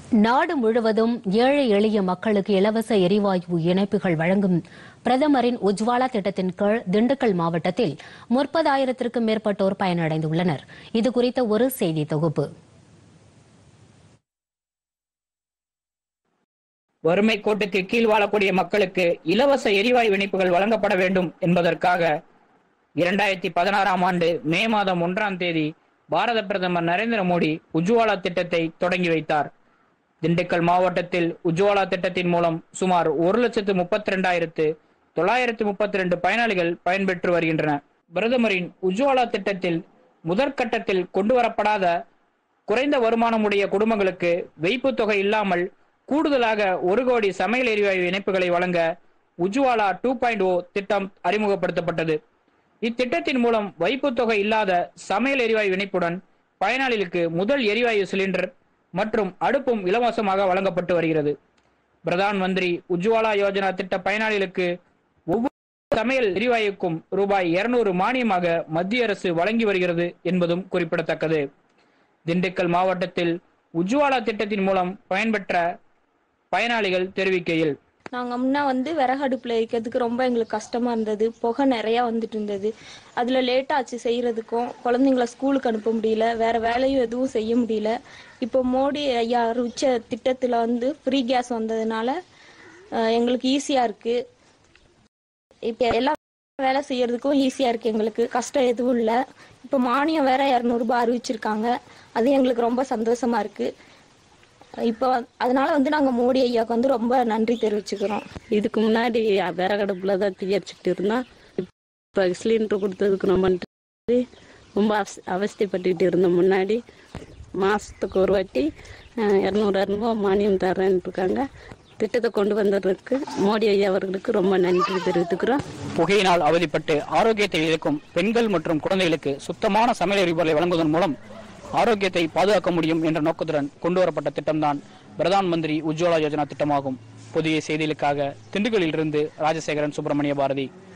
நாடு முழுவதும் ஏழை எளிய மக்களுக்கு இலவச எரிவாயு இணைப்புகள் வழங்கும் பிரதமரின் உஜ்வாலா திட்டத்தின் கீழ் திண்டுக்கல் மாவட்டத்தில் முப்பதாயிரத்திற்கும் மேற்பட்டோர் பயனடைந்துள்ளனர் இது குறித்த ஒரு செய்தி தொகுப்பு வறுமை கோட்டுக்கு கீழ் வாழக்கூடிய மக்களுக்கு இலவச எரிவாயு இணைப்புகள் வழங்கப்பட வேண்டும் என்பதற்காக இரண்டாயிரத்தி பதினாறாம் ஆண்டு மே மாதம் ஒன்றாம் தேதி பாரத பிரதமர் நரேந்திர மோடி உஜ்வாலா திட்டத்தை தொடங்கி வைத்தார் திண்டுக்கல் மாவட்டத்தில் உஜ்வாலா திட்டத்தின் மூலம் சுமார் ஒரு லட்சத்து முப்பத்தி ரெண்டாயிரத்து தொள்ளாயிரத்து முப்பத்தி ரெண்டு பயனாளிகள் பயன்பெற்று வருகின்றனர் பிரதமரின் உஜ்வாலா திட்டத்தில் முதற்கட்டத்தில் கொண்டு வரப்படாத குறைந்த வருமானமுடைய குடும்பங்களுக்கு வைப்பு தொகை இல்லாமல் கூடுதலாக ஒரு கோடி சமையல் எரிவாயு இணைப்புகளை வழங்க உஜ்வாலா டூ பாயிண்ட் ஓ திட்டம் அறிமுகப்படுத்தப்பட்டது இத்திட்டத்தின் மூலம் வைப்பு தொகை இல்லாத சமையல் எரிவாயு இணைப்புடன் பயனாளிகளுக்கு முதல் எரிவாயு சிலிண்டர் மற்றும் அடுப்பும் இலவசமாக வழங்கப்பட்டு வருகிறது பிரதான் மந்திரி உஜ்வாலா யோஜனா திட்ட பயனாளிகளுக்கு ஒவ்வொரு சமையல் எரிவாயுக்கும் ரூபாய் இருநூறு மானியமாக மத்திய அரசு வழங்கி வருகிறது என்பதும் குறிப்பிடத்தக்கது திண்டுக்கல் மாவட்டத்தில் உஜ்வாலா திட்டத்தின் மூலம் பயன்பெற்ற பயனாளிகள் தெரிவிக்கையில் நாங்கள் முன்ன வந்து விறகு அடுப்பில் வைக்கிறதுக்கு ரொம்ப எங்களுக்கு கஷ்டமாக இருந்தது புகை நிறையா வந்துட்டு இருந்தது அதில் லேட் ஆச்சு செய்கிறதுக்கும் குழந்தைங்கள ஸ்கூலுக்கு அனுப்ப முடியல வேறு வேலையும் எதுவும் செய்ய முடியல இப்போ மோடி ஐயா அறிவிச்ச திட்டத்தில் வந்து ஃப்ரீ கேஸ் வந்ததுனால அஹ், எங்களுக்கு ஈஸியாக இருக்குது இப்போ எல்லா வேலை செய்யறதுக்கும் ஈஸியாக இருக்குது எங்களுக்கு கஷ்டம் எதுவும் இல்லை இப்போ மானியம் வேற இரநூறுபா அறிவிச்சிருக்காங்க அது எங்களுக்கு ரொம்ப சந்தோஷமா இருக்குது இப்போ அதனால வந்து நாங்கள் மோடி ஐயாவுக்கு வந்து ரொம்ப நன்றி தெரிவிச்சுக்கிறோம் இதுக்கு முன்னாடி விறகடுப்புல தான் தீயரிச்சுட்டு இருந்தோம் இப்போ சிலிண்டர் கொடுத்ததுக்கு ரொம்ப நன்றி ரொம்ப அவஸ் அவஸ்தைப்பட்டுக்கிட்டு இருந்தோம் முன்னாடி மாதத்துக்கு ஒரு வாட்டி அஹ், இரநூறு இரநூறுவா மானியம் தரேன்னு இருக்காங்க திட்டத்தை கொண்டு வந்ததற்கு மோடி ஐயா அவர்களுக்கு ரொம்ப நன்றி தெரிவித்துக்கிறோம் புகையினால் அவதிப்பட்டு ஆரோக்கியத்தை இழக்கும் பெண்கள் மற்றும் குழந்தைகளுக்கு சுத்தமான சமையல் எரிபொருளை வழங்குவதன் மூலம் ஆரோக்கியத்தை பாதுகாக்க முடியும் என்ற நோக்கத்துடன் கொண்டு வரப்பட்ட திட்டம்தான் பிரதான் மந்திரி உஜ்வாலா யோஜனா திட்டமாகும் புதிய செய்திகளுக்காக திண்டுக்கல்லில் இருந்து ராஜசேகரன் சுப்பிரமணிய பாரதி